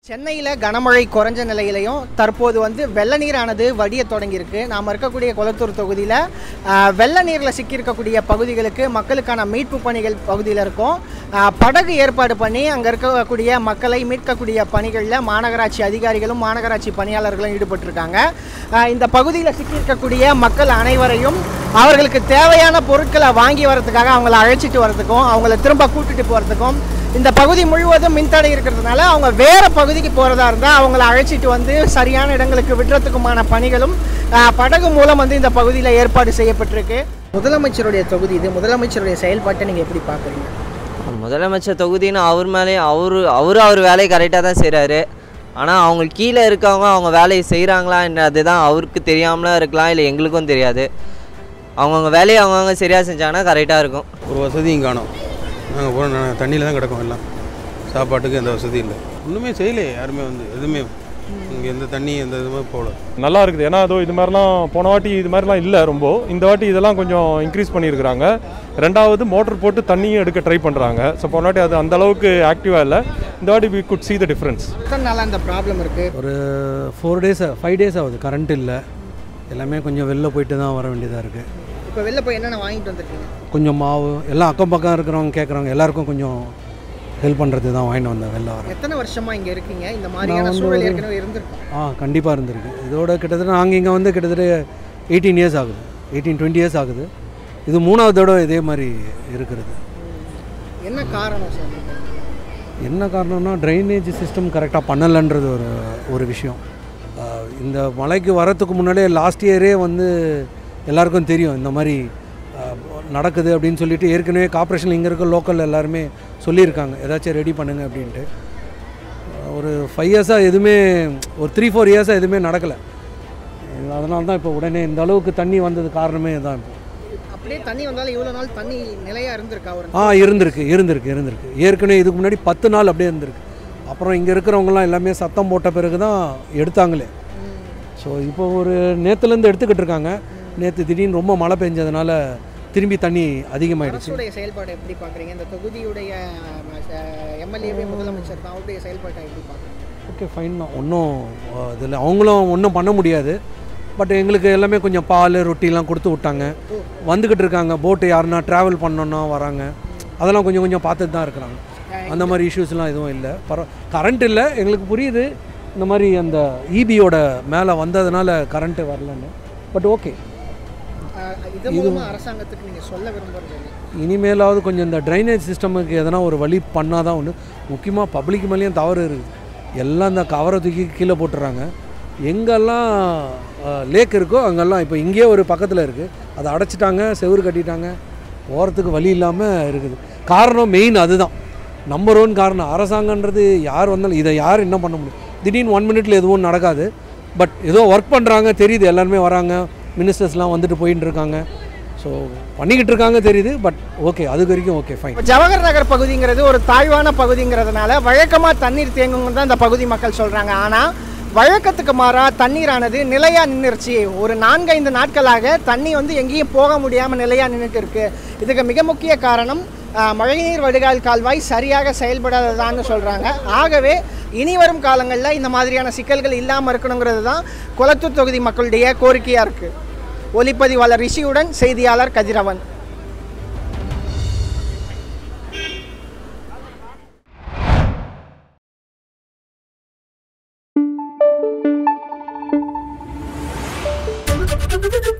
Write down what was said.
சென்னையில் கனமழை குறைஞ்ச நிலையிலையும் தற்போது வந்து வெள்ள நீரானது வடிய தொடங்கியிருக்கு நாம் இருக்கக்கூடிய கொளத்தூர் தொகுதியில் ஆஹ், வெள்ள நீரில் சிக்கியிருக்கக்கூடிய பகுதிகளுக்கு மக்களுக்கான மீட்பு பணிகள் பகுதியில் இருக்கும் ஆஹ், படகு ஏற்பாடு பண்ணி அங்கே இருக்கக்கூடிய மக்களை மீட்கக்கூடிய பணிகளில் மாநகராட்சி அதிகாரிகளும் மாநகராட்சி பணியாளர்களும் ஈடுபட்டிருக்காங்க ஆஹ், இந்த பகுதியில் சிக்கியிருக்கக்கூடிய மக்கள் அனைவரையும் அவர்களுக்கு தேவையான பொருட்களை வாங்கி வரதுக்காக அவங்கள அழைச்சிட்டு வரதுக்கும் அவங்கள திரும்ப கூட்டிட்டு போகிறதுக்கும் இந்த பகுதி முழுவதும் மின்தடை இருக்கிறதுனால அவங்க வேற பகுதிக்கு போகிறதா இருந்தால் அவங்கள அழைச்சிட்டு வந்து சரியான இடங்களுக்கு விடுறதுக்குமான பணிகளும் ஆஹ், படகு மூலம் வந்து இந்த பகுதியில் ஏற்பாடு செய்யப்பட்டிருக்கு முதலமைச்சருடைய தொகுதி இது முதலமைச்சருடைய செயல்பாட்டை நீங்கள் எப்படி பார்க்குறீங்க முதலமைச்சர் தொகுதின்னு அவர் மேலே அவரு அவரு அவர் வேலையை கரெக்டாக தான் செய்கிறாரு ஆனால் அவங்களுக்கு கீழே இருக்கவங்க அவங்க வேலையை செய்கிறாங்களா அதுதான் அவருக்கு தெரியாமலாம் இருக்கலாம் இல்லை எங்களுக்கும் தெரியாது அவங்கவுங்க வேலையை அவங்கவுங்க சரியாக செஞ்சாங்கன்னா கரெக்டாக இருக்கும் ஒரு வசதியும் காணோம் நாங்கள் போகிற தண்ணியில் தான் கிடக்கோம் எல்லாம் சாப்பாட்டுக்கு எந்த வசதி இல்லை ஒன்றுமே செய்யலையே யாருமே வந்து எதுவுமே இங்கே எந்த தண்ணி எந்த இதுவுமே போகல நல்லா இருக்குது ஏன்னா அதோ இது மாதிரிலாம் போன வாட்டி இது மாதிரிலாம் இல்லை ரொம்ப இந்த வாட்டி இதெல்லாம் கொஞ்சம் இன்க்ரீஸ் பண்ணியிருக்கிறாங்க ரெண்டாவது மோட்டர் போட்டு தண்ணியும் எடுக்க ட்ரை பண்ணுறாங்க ஸோ போன வாட்டி அது அந்த அளவுக்கு ஆக்டிவாக இல்லை இந்த வாட்டி we could see the difference எத்தனை நாளாக இந்த ப்ராப்ளம் இருக்குது ஒரு ஃபோர் டேஸ் ஃபைவ் டேஸ் ஆகுது கரண்ட் இல்லை எல்லாமே கொஞ்சம் வெளில போயிட்டு தான் வர வேண்டியதாக இருக்குது இப்போ வெளில போய் என்னென்ன வாங்கிட்டு வந்திருக்கீங்க கொஞ்சம் மாவு எல்லாம் அக்கம் பக்கம் இருக்கிறவங்க கேட்குறவங்க எல்லாருக்கும் கொஞ்சம் ஹெல்ப் பண்ணுறது தான் வாங்கிட்டு வந்தேன் வெளில வர எத்தனை வருஷமா இங்கே இருக்கீங்க இந்த மாதிரியான நான் வந்து சூழல் ஒரு- ஏற்கனவே இருந்திருக்கும் ஆ கண்டிப்பாக இருந்திருக்கு இதோட கிட்டத்தட்ட நாங்கள் இங்கே வந்து கிட்டத்தட்ட எயிட்டீன் இயர்ஸ் ஆகுது எயிட்டீன் டுவெண்ட்டி இயர்ஸ் ஆகுது இது மூணாவது தடவை இதே மாதிரி இருக்கிறது என்ன காரணம் சார் என்ன காரணம்னா ட்ரைனேஜ் சிஸ்டம் கரெக்டாக பண்ணலைன்றது ஒரு ஒரு விஷயம் ஆஹ் இந்த மழைக்கு வரத்துக்கு முன்னாடியே லாஸ்ட் இயரே வந்து எல்லாருக்கும் தெரியும் இந்த மாதிரி ஆஹ், நடக்குது அப்படின்னு சொல்லிட்டு ஏற்கனவே கார்ப்பரேஷன் இங்கே இருக்க லோக்கல் எல்லாருமே சொல்லியிருக்காங்க ஏதாச்சும் ரெடி பண்ணுங்க அப்படின்ட்டு ஆஹ் ஒரு ஃபைவ் இயர்ஸாக எதுவுமே ஒரு த்ரீ ஃபோர் இயர்ஸாக எதுவுமே நடக்கலை அதனால தான் இப்போ உடனே இந்த அளவுக்கு தண்ணி வந்தது காரணமே தான் இப்போ அப்படியே தண்ணி வந்தாலும் இவ்வளோ நாள் தண்ணி நிலையா இருந்திருக்கா ஒரு ஆ இருந்திருக்கு இருந்திருக்கு இருந்திருக்கு ஏற்கனவே இதுக்கு முன்னாடி பத்து நாள் அப்படியே இருந்திருக்கு அப்புறம் இங்கே இருக்கிறவங்கலாம் எல்லாமே சத்தம் போட்ட பிறகு தான் எடுத்தாங்களே ஸோ இப்போ ஒரு நேற்றுலேருந்து எடுத்துக்கிட்டு இருக்காங்க நேற்று திடீர்னு ரொம்ப மழை பெஞ்சதுனால திரும்பி தண்ணி அதிகமாயிடுச்சு அரசுடைய செயல்பாடை எப்படி பார்க்குறீங்க இந்த தொகுதியுடைய எம்எல்ஏவே முதலமைச்சர் தான் அவருடைய செயல்பாட்டை எப்படி பார்க்குறீங்க ஓகே ஃபைன் தான் ஒன்றும் இதில் அவங்களும் ஒன்றும் பண்ண முடியாது பட் எங்களுக்கு எல்லாமே கொஞ்சம் பால் ரொட்டிலாம் கொடுத்து விட்டாங்க வந்துக்கிட்டு இருக்காங்க போட்டு யாருன்னா ட்ராவல் பண்ணோன்னா வராங்க அதெல்லாம் கொஞ்சம் கொஞ்சம் பார்த்துட்டு தான் இருக்கிறாங்க அந்த மாதிரி இஷ்யூஸ்லாம் எதுவும் இல்லை பரவ கரண்ட் இல்லை எங்களுக்கு புரியுது இந்த மாதிரி அந்த இபியோட மேலே வந்ததுனால கரண்ட்டு வரலன்னு பட் ஓகே அஹ், இது மூலமா அரசாங்கத்துக்கு நீங்க சொல்ல விரும்புறது என்ன? இனிமேலாவது கொஞ்சம் இந்த ட்ரைனேஜ் சிஸ்டமுக்கு எதனா ஒரு வழி பண்ணால் தான் ஒன்று முக்கியமாக பப்ளிக் மேலேயும் தவறு இருக்குது எல்லாம் இந்த கவரை தூக்கி கீழே போட்டுறாங்க எங்கெல்லாம் லேக் இருக்கோ அங்கெல்லாம் இப்போ இங்கேயே ஒரு பக்கத்தில் இருக்குது அதை அடைச்சிட்டாங்க செவுரு கட்டிட்டாங்க போகிறதுக்கு வழி இல்லாமல் இருக்குது காரணம் மெயின் அதுதான் நம்பர் ஒன் காரணம் அரசாங்கன்றது யார் வந்தாலும் இதை யார் என்ன பண்ண முடியும் திடீர்னு ஒன் மினிட்ல எதுவும் நடக்காது பட் ஏதோ ஒர்க் பண்ணுறாங்க தெரியுது எல்லாருமே வராங்க மினிஸ்டர்ஸ்லாம் வந்துட்டு போயின்னு இருக்காங்க ஸோ பண்ணிக்கிட்டு இருக்காங்க தெரியுது பட் ஓகே அது வரைக்கும் ஓகே ஃபைன் இப்ப ஜவஹர் நகர் பகுதிங்கிறது ஒரு தாழ்வான பகுதிங்கிறதுனால வழக்கமா தண்ணீர் தேங்குங்கன்னு தான் இந்த பகுதி மக்கள் சொல்றாங்க ஆனா வழக்கத்துக்கு மாறா தண்ணீரானது நிலையா நின்றுச்சு ஒரு நான்கைந்து நாட்களாக தண்ணி வந்து எங்கேயும் போக முடியாம நிலையா நின்றுட்டு இருக்கு இதுக்கு மிக முக்கிய காரணம் ஆஹ், மழைநீர் வடிகால் கால்வாய் சரியாக செயல்படாததான்னு சொல்றாங்க ஆகவே இனி வரும் காலங்களில் இந்த மாதிரியான சிக்கல்கள் இல்லாமல் இருக்கணுங்கிறது தான் குளத்தூர் தொகுதி மக்களுடைய கோரிக்கையாக இருக்குது ஒளிப்பதிவாளர் ரிஷியுடன் செய்தியாளர் கதிரவன் Thank you.